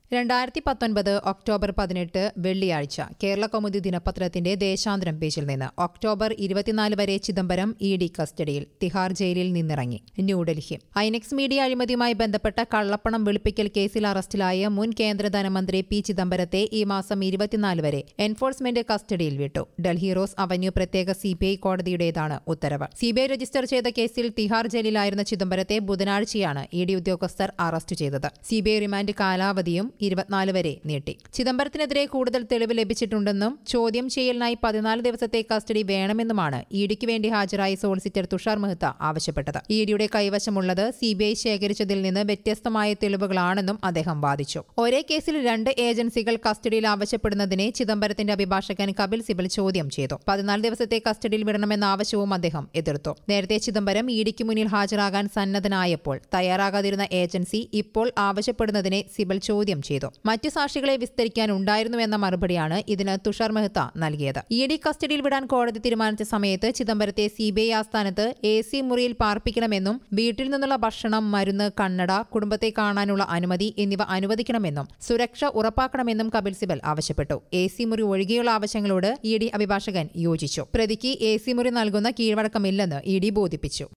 രണ്ടായിരത്തി പത്തൊൻപത് ഒക്ടോബർ പതിനെട്ട് വെള്ളിയാഴ്ച കേരള കൗമുദി ദിനപത്രത്തിന്റെ ദേശാന്തരം പേജിൽ നിന്ന് ഒക്ടോബർ ഇരുപത്തിനാല് വരെ ചിദംബരം ഇ ഡി കസ്റ്റഡിയിൽ തിഹാർ ജയിലിൽ നിന്നിറങ്ങി ന്യൂഡൽഹി ഐനെക്സ് മീഡിയ അഴിമതിയുമായി ബന്ധപ്പെട്ട കള്ളപ്പണം വെളുപ്പിക്കൽ കേസിൽ അറസ്റ്റിലായ മുൻ കേന്ദ്ര ധനമന്ത്രി പി ചിദംബരത്തെ ഈ മാസം ഇരുപത്തിനാല് വരെ എൻഫോഴ്സ്മെന്റ് കസ്റ്റഡിയിൽ വിട്ടു ഡൽഹി റോസ് അവന്യൂ പ്രത്യേക സിബിഐ കോടതിയുടേതാണ് ഉത്തരവ് സിബിഐ രജിസ്റ്റർ ചെയ്ത കേസിൽ തിഹാർ ജയിലിലായിരുന്ന ചിദംബരത്തെ ബുധനാഴ്ചയാണ് ഇ ഡി ഉദ്യോഗസ്ഥർ അറസ്റ്റ് ചെയ്തത് സിബിഐ റിമാൻഡ് കാലാവധിയും ഇരുപത്തിനാല് വരെ നീട്ടി ചിദംബരത്തിനെതിരെ കൂടുതൽ തെളിവ് ലഭിച്ചിട്ടുണ്ടെന്നും ചോദ്യം ചെയ്യലിനായി പതിനാല് ദിവസത്തെ കസ്റ്റഡി വേണമെന്നുമാണ് ഇഡിക്ക് വേണ്ടി ഹാജരായ സോളിസിറ്റർ തുഷാർ മെഹ്ത്ത ആവശ്യപ്പെട്ടത് ഇഡിയുടെ കൈവശമുള്ളത് സിബിഐ ശേഖരിച്ചതിൽ നിന്ന് വ്യത്യസ്തമായ തെളിവുകളാണെന്നും അദ്ദേഹം വാദിച്ചു ഒരേ കേസിൽ രണ്ട് ഏജൻസികൾ കസ്റ്റഡിയിൽ ആവശ്യപ്പെടുന്നതിനെ ചിദംബരത്തിന്റെ അഭിഭാഷകൻ കപിൽ സിബൽ ചോദ്യം ചെയ്തു പതിനാല് ദിവസത്തെ കസ്റ്റഡിയിൽ വിടണമെന്ന ആവശ്യവും അദ്ദേഹം എതിർത്തു നേരത്തെ ചിദംബരം ഇഡിക്ക് മുന്നിൽ ഹാജരാകാൻ സന്നദ്ധനായപ്പോൾ തയ്യാറാകാതിരുന്ന ഏജൻസി ഇപ്പോൾ ആവശ്യപ്പെടുന്നതിനെ സിബൽ ചോദ്യം ചെയ്തു മറ്റു സാക്ഷികളെ വിസ്തരിക്കാൻ ഉണ്ടായിരുന്നുവെന്ന മറുപടിയാണ് ഇതിന് തുഷാർ മെഹ്ത്ത നൽകിയത് ഇ ഡി കസ്റ്റഡിയിൽ വിടാൻ കോടതി തീരുമാനിച്ച സമയത്ത് ചിദംബരത്തെ സിബിഐ ആസ്ഥാനത്ത് എ സി മുറിയിൽ പാർപ്പിക്കണമെന്നും വീട്ടിൽ നിന്നുള്ള ഭക്ഷണം മരുന്ന് കണ്ണട കുടുംബത്തെ കാണാനുള്ള അനുമതി എന്നിവ അനുവദിക്കണമെന്നും സുരക്ഷ ഉറപ്പാക്കണമെന്നും കപിൽ സിബൽ ആവശ്യപ്പെട്ടു എ സി മുറി ഒഴികെയുള്ള ആവശ്യങ്ങളോട് ഇ ഡി അഭിഭാഷകൻ യോജിച്ചു പ്രതിക്ക് എ സി മുറി നൽകുന്ന കീഴ്വഴക്കമില്ലെന്ന് ഇ ഡി ബോധിപ്പിച്ചു